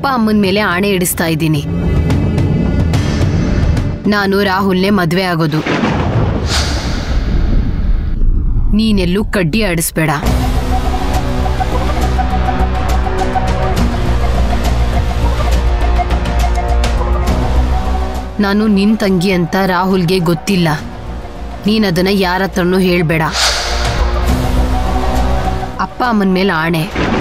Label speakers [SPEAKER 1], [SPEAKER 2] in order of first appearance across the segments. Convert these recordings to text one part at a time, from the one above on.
[SPEAKER 1] ಅಮ್ಮನ ಮೇಲೆ ಆಣೆ ಇಡಿಸ್ತಾ ಇದ್ದೀನಿ ನಾನು ರಾಹುಲ್ನೇ ಮದ್ವೆ ಆಗೋದು ನೀನೆಲ್ಲೂ ಕಡ್ಡಿ ಆಡಿಸ್ಬೇಡ ನಾನು ನಿನ್ ತಂಗಿ ಅಂತ ರಾಹುಲ್ಗೆ ಗೊತ್ತಿಲ್ಲ ನೀನದನ್ನ ಯಾರ ಹತ್ರನೂ ಹೇಳ್ಬೇಡ ಅಪ್ಪ ಅಮ್ಮನ ಮೇಲೆ ಆಣೆ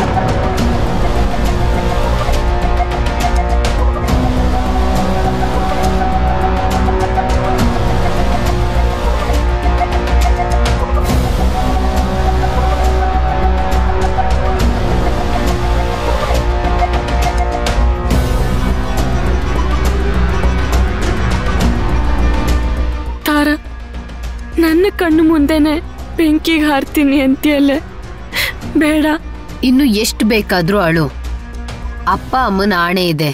[SPEAKER 2] ತಾರ ನನ್ನ ಕಣ್ಣು ಮುಂದೆನೆ ಬೆಂಕಿಗೆ ಹಾರ್ತೀನಿ ಅಂತೀಯಲ್ಲೇ ಬೇಡ
[SPEAKER 1] ಇನ್ನು ಎಷ್ಟು ಬೇಕಾದ್ರೂ ಅಳು ಅಪ್ಪ ಅಮ್ಮನ ಆಣೆ ಇದೆ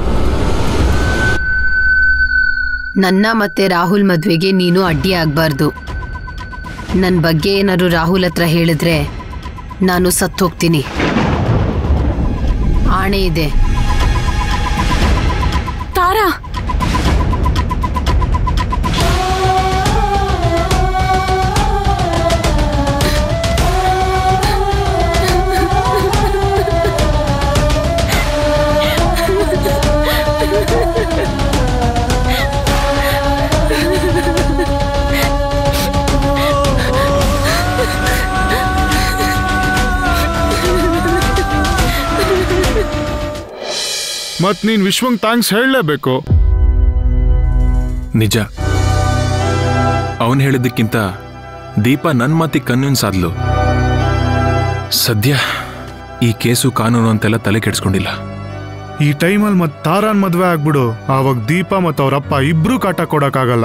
[SPEAKER 1] ನನ್ನ ಮತ್ತೆ ರಾಹುಲ್ ಮದ್ವೆಗೆ ನೀನು ಅಡ್ಡಿ ಆಗ್ಬಾರ್ದು ನನ್ನ ಬಗ್ಗೆ ಏನಾದ್ರು ರಾಹುಲ್ ಹತ್ರ ಹೇಳಿದ್ರೆ ನಾನು ಸತ್ತು ಹೋಗ್ತೀನಿ ಆಣೆ ಇದೆ
[SPEAKER 2] ತಾರಾ
[SPEAKER 3] ಮತ್ ನೀನ್ ವಿಶ್ವಂಗ್ ಥ್ಯಾಂಕ್ಸ್ ಹೇಳಲೇಬೇಕು
[SPEAKER 4] ನಿಜ ಅವನು ಹೇಳಿದ್ದಕ್ಕಿಂತ ದೀಪ ನನ್ನ ಮಾತಿಗೆ ಕನ್ವಿನ್ಸ್ ಆದ್ಲು ಸದ್ಯ ಈ ಕೇಸು ಕಾನೂನು ಅಂತೆಲ್ಲ ತಲೆ ಕೆಡ್ಸ್ಕೊಂಡಿಲ್ಲ
[SPEAKER 3] ಈ ಟೈಮಲ್ಲಿ ಮತ್ ತಾರಾನ್ ಮದ್ವೆ ಆಗ್ಬಿಡು ಆವಾಗ ದೀಪ ಮತ್ ಅವ್ರಪ್ಪ ಇಬ್ರು ಕಾಟ ಕೊಡಕ್ಕಾಗಲ್ಲ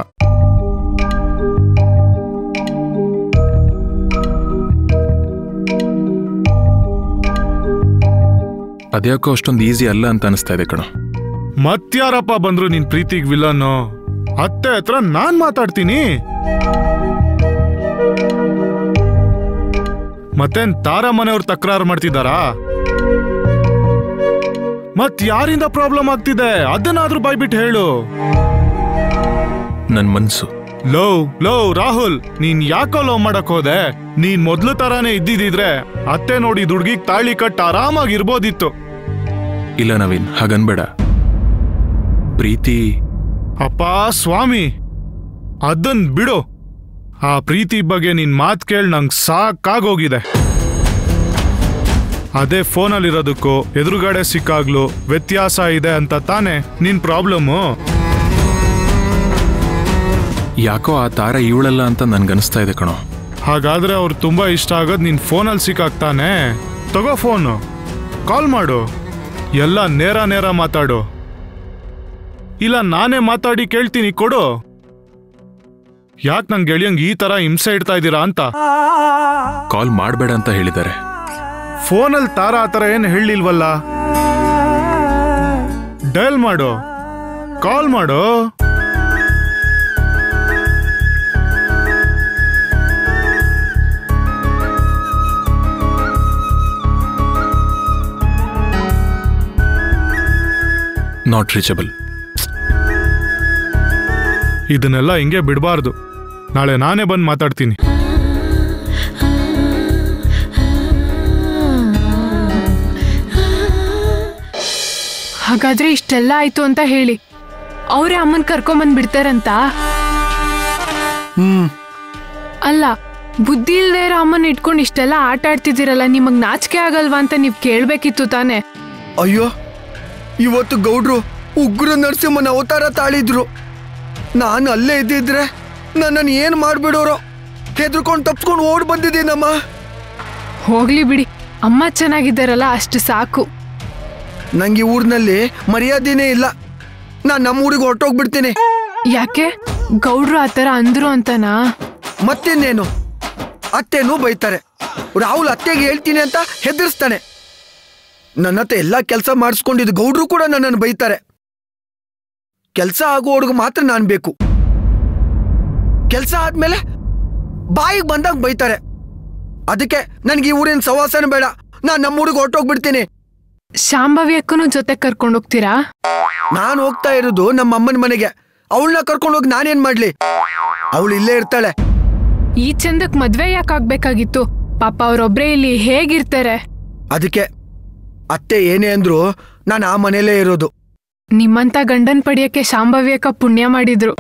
[SPEAKER 4] ಅದ್ಯಾಕೋ ಅಷ್ಟೊಂದು ಈಸಿ ಅಲ್ಲ ಅಂತ ಅನಿಸ್ತಾ ಇದೆ ಕಣೋ
[SPEAKER 3] ಮತ್ಯಾರಪ್ಪ ಬಂದ್ರು ನಿನ್ ಪ್ರೀತಿಗ್ ವಿಲನ್ನು ಅತ್ತೆ ಹತ್ರ ನಾನ್ ಮಾತಾಡ್ತೀನಿ ಮತ್ತೇನ್ ತಾರಾ ಮನೆಯವ್ರು ತಕರಾರು ಮಾಡ್ತಿದ್ದಾರಾ ಮತ್ ಯಾರಿಂದ ಪ್ರಾಬ್ಲಮ್ ಆಗ್ತಿದೆ ಅದನ್ನಾದ್ರೂ ಬಾಯ್ಬಿಟ್ಟು ಹೇಳು
[SPEAKER 4] ನನ್ನ ಮನ್ಸು
[SPEAKER 3] ಲೋ ಲೋ ರಾಹುಲ್ ನೀನ್ ಯಾಕೋ ಲವ್ ಮಾಡಕ್ ಹೋದೆ ನೀನ್ ಮೊದ್ಲು ತರಾನೇ ಇದ್ದಿದ್ರೆ ಅತ್ತೆ ನೋಡಿ ದುಡ್ಗಿಗ್ ತಾಳಿ ಕಟ್ ಆರಾಮಾಗಿರ್ಬೋದಿತ್ತು
[SPEAKER 4] ಇಲ್ಲ ನವೀನ್ ಹಾಗನ್ಬೇಡ ಪ್ರೀತಿ
[SPEAKER 3] ಅಪ್ಪ ಸ್ವಾಮಿ ಅದನ್ ಬಿಡು ಆ ಪ್ರೀತಿ ಬಗ್ಗೆ ನಿನ್ ಮಾತ್ ಕೇಳಿ ನಂಗ್ ಸಾಕಾಗೋಗಿದೆ ಅದೇ ಫೋನಲ್ಲಿರೋದಕ್ಕೂ ಎದುರುಗಡೆ ಸಿಕ್ಕಾಗ್ಲು ವ್ಯತ್ಯಾಸ ಇದೆ ಅಂತ ತಾನೇ ನಿನ್ ಪ್ರಾಬ್ಲಮ್ಮು
[SPEAKER 4] ಯಾಕೋ ಆ ತಾರ ಇವಳಲ್ಲ ಅಂತ ನನ್ಗನ್ಸ್ತಾ ಇದೆ ಕಣೋ
[SPEAKER 3] ಹಾಗಾದ್ರೆ ಅವ್ರು ತುಂಬಾ ಇಷ್ಟ ಆಗೋದ್ ನಿನ್ ಫೋನಲ್ಲಿ ಸಿಕ್ಕಾಗ್ತಾನೆ ತಗೋ ಫೋನು ಕಾಲ್ ಮಾಡು ಎಲ್ಲ ನೇರ ನೇರ ಮಾತಾಡು ಇಲ್ಲ ನಾನೇ ಮಾತಾಡಿ ಕೇಳ್ತೀನಿ ಕೊಡು ಯಾಕೆ ನಂಗೆ ಗೆಳೆಯಂಗ್ ಈ ತರ ಹಿಂಸೆ ಇಡ್ತಾ ಇದ್ದೀರಾ ಅಂತ
[SPEAKER 4] ಕಾಲ್ ಮಾಡಬೇಡ ಅಂತ ಹೇಳಿದ್ದಾರೆ
[SPEAKER 3] ಫೋನಲ್ಲಿ ತಾರ ಆ ಥರ ಏನು ಹೇಳಿಲ್ವಲ್ಲ ಡಯಲ್ ಮಾಡು ಕಾಲ್ ಮಾಡು
[SPEAKER 4] ನಾಟ್ ರೀಚಬಲ್
[SPEAKER 3] ಇದನ್ನೆಲ್ಲ ಹಿಂಗೆ ಬಿಡಬಾರ್ದು ನಾಳೆ ನಾನೇ ಬಂದು ಮಾತಾಡ್ತೀನಿ
[SPEAKER 2] ಹಾಗಾದ್ರೆ ಇಷ್ಟೆಲ್ಲ ಆಯ್ತು ಅಂತ ಹೇಳಿ ಅವರೇ ಅಮ್ಮನ್ ಕರ್ಕೊಂಬಂದ್ ಬಿಡ್ತಾರಂತ ಅಲ್ಲ ಬುದ್ಧಿ ಇಲ್ದೇ ಇರೋ ಅಮ್ಮನ್ ಇಟ್ಕೊಂಡು ಇಷ್ಟೆಲ್ಲ ಆಟ ಆಡ್ತಿದ್ದೀರಲ್ಲ ನಿಮಗ್ ನಾಚಿಕೆ ಆಗಲ್ವಾ ಅಂತ ನೀವ್ ಕೇಳ್ಬೇಕಿತ್ತು ತಾನೇ
[SPEAKER 5] ಅಯ್ಯೋ ಇವತ್ತು ಗೌಡ್ರು ಉಗ್ರ ನರಸಿಂಹನ ಅವತಾರ ತಾಳಿದ್ರು ನಾನು ಅಲ್ಲೇ ಇದ್ದಿದ್ರೆ ನನ್ನನ್ನು ಏನು ಮಾಡ್ಬಿಡೋರೋ ಹೆದರ್ಕೊಂಡು ತಪ್ಸ್ಕೊಂಡು ಓಡ್ ಬಂದಿದ್ದೀನಮ್ಮ
[SPEAKER 2] ಹೋಗ್ಲಿ ಬಿಡಿ ಅಮ್ಮ ಚೆನ್ನಾಗಿದ್ದಾರಲ್ಲ ಅಷ್ಟು ಸಾಕು
[SPEAKER 5] ನಂಗೆ ಈ ಊರಿನಲ್ಲಿ ಮರ್ಯಾದೆನೇ ಇಲ್ಲ ನಾನು ನಮ್ಮ ಊರಿಗೆ ಹೊರಟೋಗ್ಬಿಡ್ತೀನಿ
[SPEAKER 2] ಯಾಕೆ ಗೌಡ್ರು ಆ ಥರ ಅಂದ್ರು ಅಂತನಾ
[SPEAKER 5] ಮತ್ತಿನ್ನೇನು ಅತ್ತೆನೂ ಬೈತಾರೆ ರಾಹುಲ್ ಅತ್ತೆಗೆ ಹೇಳ್ತೀನಿ ಅಂತ ಹೆದರ್ಸ್ತಾನೆ ನನ್ನ ಹತ್ರ ಎಲ್ಲ ಕೆಲಸ ಮಾಡಿಸ್ಕೊಂಡಿದ್ದು ಗೌಡ್ರು ಕೂಡ ನನ್ನನ್ನು ಬೈತಾರೆ ಕೆಲಸ ಆಗುವವರೆಗೂ ಮಾತ್ರ ನಾನು ಬೇಕು ಕೆಲಸ ಆದ್ಮೇಲೆ ಬಾಯಿಗೆ ಬಂದಾಗ ಬೈತಾರೆ ಅದಕ್ಕೆ ನನಗೆ ಈ ಊರಿನ ಸವಾಸನ ಬೇಡ ನಾನು ನಮ್ಮ ಊರಿಗೆ ಹೊರಟೋಗ್ಬಿಡ್ತೀನಿ
[SPEAKER 2] ಶಾಂಭವಿ ಅಕ್ಕನೂ ಜೊತೆ ಕರ್ಕೊಂಡು ಹೋಗ್ತೀರಾ
[SPEAKER 5] ನಾನು ಹೋಗ್ತಾ ಇರೋದು ನಮ್ಮ ಅಮ್ಮನ ಮನೆಗೆ ಅವಳನ್ನ ಕರ್ಕೊಂಡು ಹೋಗಿ ನಾನೇನ್ ಮಾಡ್ಲಿ ಅವಳು ಇಲ್ಲೇ ಇರ್ತಾಳೆ
[SPEAKER 2] ಈ ಚಂದಕ್ ಮದ್ವೆ ಯಾಕಾಗ್ಬೇಕಾಗಿತ್ತು ಪಾಪ ಅವ್ರೊಬ್ರೇ ಇಲ್ಲಿ ಹೇಗಿರ್ತಾರೆ
[SPEAKER 5] ಅದಕ್ಕೆ ಅತ್ತೆ ಏನೇ ಅಂದ್ರು ನಾನು ಆ ಮನೆಯಲ್ಲೇ ಇರೋದು
[SPEAKER 2] ನಿಮ್ಮಂತ ಗಂಡನ್ ಪಡಿಯಕ್ಕೆ ಶಾಂಭವಿ ಅಕ್ಕ ಪುಣ್ಯ ಮಾಡಿದ್ರು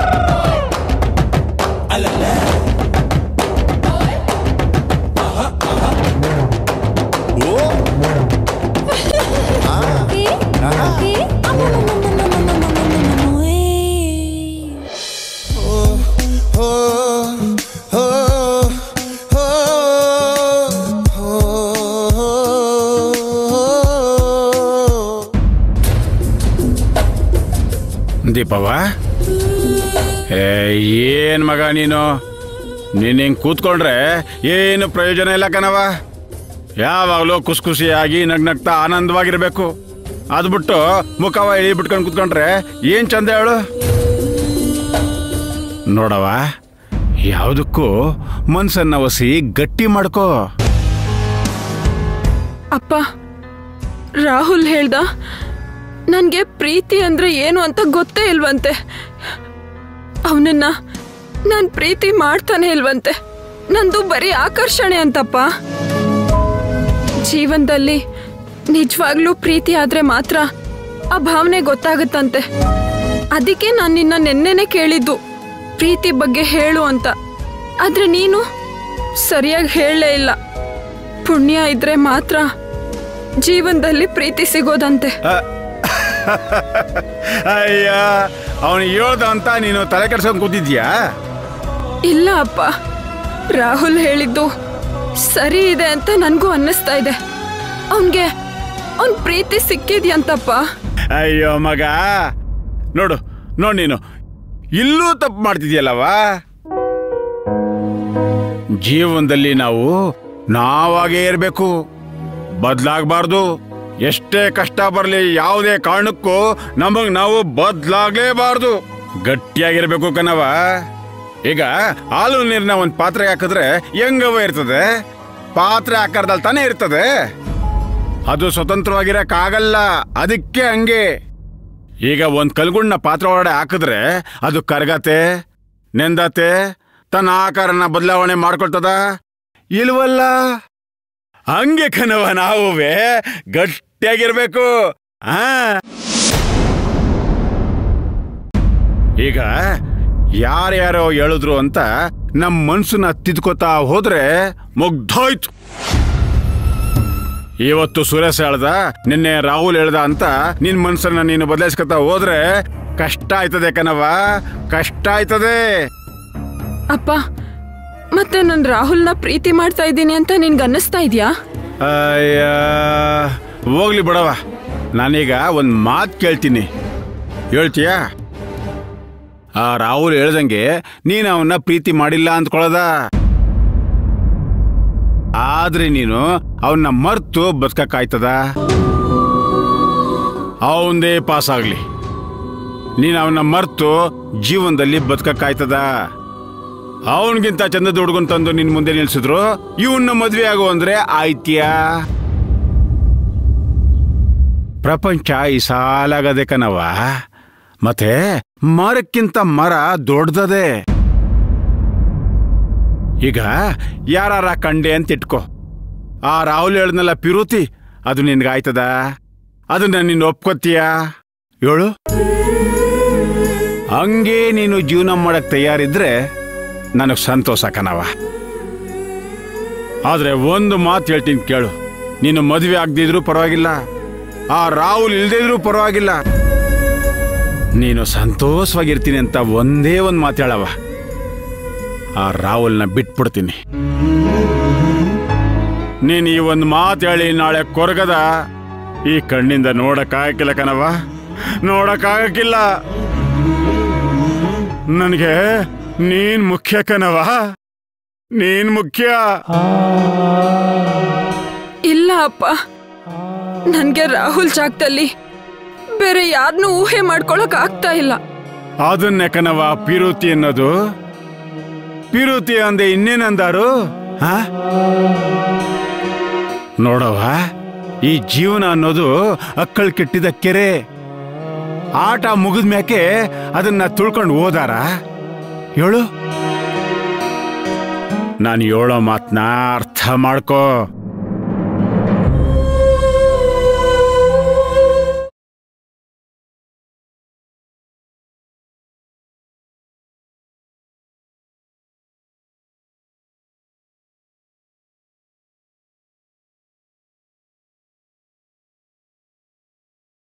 [SPEAKER 6] ದೀಪವ್ವ ಏ ಏನ್ ಮಗ ನೀನು ನೀನ್ ಹಿಂಗ್ ಕೂತ್ಕೊಂಡ್ರೆ ಏನು ಪ್ರಯೋಜನ ಇಲ್ಲ ಕಣವ ಯಾವಾಗಲೂ ಖುಷಿ ಖುಷಿಯಾಗಿ ನಗ್ನಗ್ತಾ ಆನಂದವಾಗಿರ್ಬೇಕು ಅದು ಬಿಟ್ಟು ಮುಖವ ಇಳಿ ಬಿಟ್ಕೊಂಡು ಕೂತ್ಕೊಂಡ್ರೆ ಏನ್ ಚಂದ ಹೇಳು ನೋಡವ ಯಾವುದಕ್ಕೂ ಮನ್ಸನ್ನ ಒಸಿ ಗಟ್ಟಿ ಮಾಡ್ಕೋ
[SPEAKER 7] ಅಪ್ಪ ರಾಹುಲ್ ಹೇಳ್ದ ನನಗೆ ಪ್ರೀತಿ ಅಂದ್ರೆ ಏನು ಅಂತ ಗೊತ್ತೇ ಇಲ್ವಂತೆ ಅವನನ್ನ ನಾನು ಪ್ರೀತಿ ಮಾಡ್ತಾನೆ ಇಲ್ವಂತೆ ನಂದು ಬರೀ ಆಕರ್ಷಣೆ ಅಂತಪ್ಪ ಜೀವನದಲ್ಲಿ ನಿಜವಾಗ್ಲೂ ಪ್ರೀತಿ ಆದ್ರೆ ಮಾತ್ರ ಆ ಭಾವನೆ ಗೊತ್ತಾಗುತ್ತಂತೆ ಅದಕ್ಕೆ ನಾನು ನಿನ್ನ ನೆನ್ನೆನೆ ಕೇಳಿದ್ದು ಪ್ರೀತಿ ಬಗ್ಗೆ ಹೇಳು ಅಂತ ಆದ್ರೆ ನೀನು ಸರಿಯಾಗಿ ಹೇಳಲೇ ಇಲ್ಲ ಪುಣ್ಯ ಇದ್ರೆ ಮಾತ್ರ ಜೀವನದಲ್ಲಿ ಪ್ರೀತಿ ಸಿಗೋದಂತೆ
[SPEAKER 6] ಅಯ್ಯ ಅವನು ಹೇಳ್ದ ಅಂತ ನೀನು ತಲೆ ಕೆಡ್ಸ್ಕೊಂಡ್ ಕೂತಿದ್ಯಾ
[SPEAKER 7] ಇಲ್ಲ ಅಪ್ಪ ರಾಹುಲ್ ಹೇಳಿದ್ದು ಸರಿ ಇದೆ ಅಂತ ನನಗೂ ಅನ್ನಿಸ್ತಾ ಇದೆ ಅವನ್ಗೆ ಅವನ್ ಪ್ರೀತಿ ಸಿಕ್ಕಿದ್ಯಂತಪ್ಪ
[SPEAKER 6] ಅಯ್ಯೋ ಮಗ ನೋಡು ನೋಡ್ ನೀನು ಇಲ್ಲೂ ತಪ್ಪು ಮಾಡ್ತಿದ್ಯಲ್ಲವ ಜೀವನದಲ್ಲಿ ನಾವು ನಾವಾಗೇ ಇರಬೇಕು ಬದಲಾಗಬಾರ್ದು ಎಷ್ಟೇ ಕಷ್ಟ ಬರಲಿ ಯಾವುದೇ ಕಾರಣಕ್ಕೂ ನಮಗ್ ನಾವು ಬದಲಾಗಲೇಬಾರ್ದು ಗಟ್ಟಿಯಾಗಿರ್ಬೇಕು ಕಣವ ಈಗ ಹಾಲು ನೀರನ್ನ ಒಂದು ಪಾತ್ರೆಗೆ ಹಾಕಿದ್ರೆ ಹೆಂಗವ ಇರ್ತದೆ ಪಾತ್ರೆ ಆಕಾರದಲ್ಲಿ ತಾನೇ ಇರ್ತದೆ ಅದು ಸ್ವತಂತ್ರವಾಗಿರಕ್ಕಾಗಲ್ಲ ಅದಕ್ಕೆ ಹಂಗೆ ಈಗ ಒಂದ್ ಕಲ್ಗುಣ್ಣ ಪಾತ್ರ ಒಳಗಡೆ ಹಾಕಿದ್ರೆ ಅದು ಕರ್ಗತೆ ನೆಂದತೆ ತನ್ನ ಆಕಾರನ ಬದಲಾವಣೆ ಮಾಡ್ಕೊಳ್ತದ ಇಲ್ವಲ್ಲ ಹಂಗೆ ಕಣವ ನಾವುವೇ ಗಟ್ಟಿಯಾಗಿರ್ಬೇಕು ಆ ಈಗ ಯಾರ್ಯಾರೋ ಹೇಳಿದ್ರು ಅಂತ ನಮ್ಮ ಮನ್ಸನ್ನ ತಿದ್ಕೋತಾ ಹೋದ್ರೆ ಮುಗ್ಧೋಯ್ತು ಇವತ್ತು ಸುರೇಶ್ ಹೇಳ್ದ ನಿನ್ನೆ ರಾಹುಲ್ ಹೇಳ್ದ ಅಂತ ನಿನ್ ಮನ್ಸನ್ನ ನೀನು ಬದಲಾಯಿಸ್ಕೊತಾ ಹೋದ್ರೆ ಕಷ್ಟ ಆಯ್ತದೆ ಕಣವ ಕಷ್ಟ ಆಯ್ತದೆ
[SPEAKER 7] ಅಪ್ಪ ಮತ್ತೆ ನಾನು ರಾಹುಲ್ನ ಪ್ರೀತಿ ಮಾಡ್ತಾ ಇದ್ದೀನಿ ಅಂತ ನಿನ್ಗೆ ಅನ್ನಿಸ್ತಾ ಇದೆಯಾ
[SPEAKER 6] ಅಯ್ಯ ಹೋಗ್ಲಿ ಬಿಡವ ನಾನೀಗ ಒಂದ್ ಮಾತು ಕೇಳ್ತೀನಿ ಹೇಳ್ತೀಯಾ ಆ ರಾಹುಲ್ ಹೇಳ್ದಂಗೆ ನೀನು ಅವನ್ನ ಪ್ರೀತಿ ಮಾಡಿಲ್ಲ ಅಂದ್ಕೊಳ್ಳೋದ ಆದ್ರೆ ನೀನು ಅವನ್ನ ಮರ್ತು ಬದುಕಕ್ಕಾಯ್ತದ ಅವಂದೇ ಪಾಸ್ ಆಗ್ಲಿ ನೀನು ಅವನ್ನ ಮರ್ತು ಜೀವನದಲ್ಲಿ ಬದುಕಕ್ಕಾಯ್ತದ ಅವನಿಗಿಂತ ಚಂದದ ಹುಡುಗನ್ ತಂದು ನಿನ್ ಮುಂದೆ ನಿಲ್ಸಿದ್ರು ಇವನ್ನ ಮದ್ವೆ ಆಗು ಅಂದ್ರೆ ಆಯ್ತ್ಯಾ ಪ್ರಪಂಚ ಈ ಸಾಲಾಗದೆ ಕಣವ ಮತ್ತೆ ಮರಕ್ಕಿಂತ ಮರ ದೊಡ್ಡದದೆ ಈಗ ಯಾರ ಕಂಡೆ ಅಂತ ಇಟ್ಕೋ ಆ ರಾಹುಲ್ ಹೇಳ್ದನಲ್ಲ ಪಿರುತಿ ಅದು ನಿನ್ಗಾಯ್ತದ ಅದನ್ನ ನೀನು ಒಪ್ಕೋತೀಯಾ ಹೇಳು ಹಂಗೆ ನೀನು ಜೀವನ ಮಾಡಕ್ ತಯಾರಿದ್ರೆ ನನಗೆ ಸಂತೋಷ ಕಣವ ಆದ್ರೆ ಒಂದು ಮಾತು ಹೇಳ್ತೀನಿ ಕೇಳು ನೀನು ಮದುವೆ ಆಗದಿದ್ರು ಪರವಾಗಿಲ್ಲ ಆ ರಾಹುಲ್ ಇಲ್ದೇ ಇದ್ರೂ ಪರವಾಗಿಲ್ಲ ನೀನು ಸಂತೋಷವಾಗಿರ್ತೀನಿ ಅಂತ ಒಂದೇ ಒಂದು ಮಾತು ಹೇಳವ ಆ ರಾಹುಲ್ನ ಬಿಟ್ಬಿಡ್ತೀನಿ ನೀನು ಈ ಒಂದು ಮಾತು ಹೇಳಿ ನಾಳೆ ಕೊರಗದ ಈ ಕಣ್ಣಿಂದ ನೋಡಕ್ಕಾಗಕ್ಕಿಲ್ಲ ಕಣವ ನೋಡಕ್ಕಾಗಕ್ಕಿಲ್ಲ ನನಗೆ ನೀನ್ ಮುಖ್ಯ ಕಣವ ನೀನ್ ಮುಖ್ಯ
[SPEAKER 7] ಇಲ್ಲ ಅಪ್ಪ ನನ್ಗೆ ರಾಹುಲ್ ಜಾಗದಲ್ಲಿ ಬೇರೆ ಯಾರನ್ನೂ ಊಹೆ ಮಾಡ್ಕೊಳಕ್ ಆಗ್ತಾ ಇಲ್ಲ
[SPEAKER 6] ಅದನ್ನೇ ಕಣವ ಪಿರುತಿ ಅನ್ನೋದು ಪಿರುತಿ ಅಂದೆ ಇನ್ನೇನಂದಾರು ಹಾ ನೋಡವ ಈ ಜೀವನ ಅನ್ನೋದು ಅಕ್ಕಳ್ ಕೆಟ್ಟಿದ ಕೆರೆ ಆಟ ಮುಗಿದ ಮ್ಯಾಕೆ ಅದನ್ನ ತುಳ್ಕೊಂಡು ಹೋದಾರ ಹೇಳು ನಾನು ಹೇಳೋ ಮಾತನ್ನ ಅರ್ಥ ಮಾಡ್ಕೋ